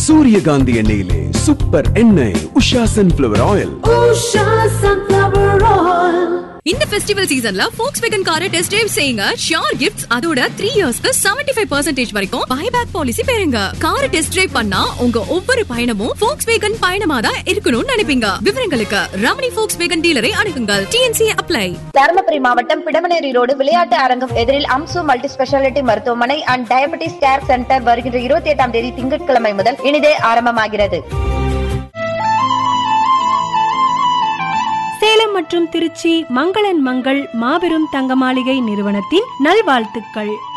சூரியகாந்தி எண்ணெயிலே சூப்பர் எண்ணெய் Usha sunflower oil Usha Sunflower Oil. இந்த ஃபெஸ்டிவல் சீசன்ல ஃபோக்ஸ் வேகன் காரை டெஸ்ட் டிரைவ் செய்யுங்க ஷியோர் கிஃப்ட்ஸ் அதோட த்ரீ இயர்ஸ்க்கு செவன்டி ஃபைவ் பர்சன்டேஜ் வரைக்கும் பைபேக் பாலிசி பெறுங்க காரை டெஸ்ட் டிரைவ் பண்ணா உங்க ஒவ்வொரு பயணமும் ஃபோக்ஸ் வேகன் பயணமா தான் இருக்கணும்னு நினைப்பீங்க விவரங்களுக்கு ரமணி ஃபோக்ஸ் வேகன் டீலரை அணுகுங்கள் டிஎன்சி அப்ளை தருமபுரி மாவட்டம் பிடமனேரி ரோடு விளையாட்டு அரங்கம் எதிரில் அம்சு மல்டி ஸ்பெஷாலிட்டி மருத்துவமனை அண்ட் டயபெட்டிஸ் கேர் சென்டர் வருகின்ற இருபத்தி எட்டாம் தேதி திங்கட்கிழமை முதல் இனிதே ஆரம்பமாகிறது சேலம் மற்றும் திருச்சி மங்களன் மங்கள் மாபெரும் தங்க மாளிகை நிறுவனத்தின் நல்வாழ்த்துக்கள்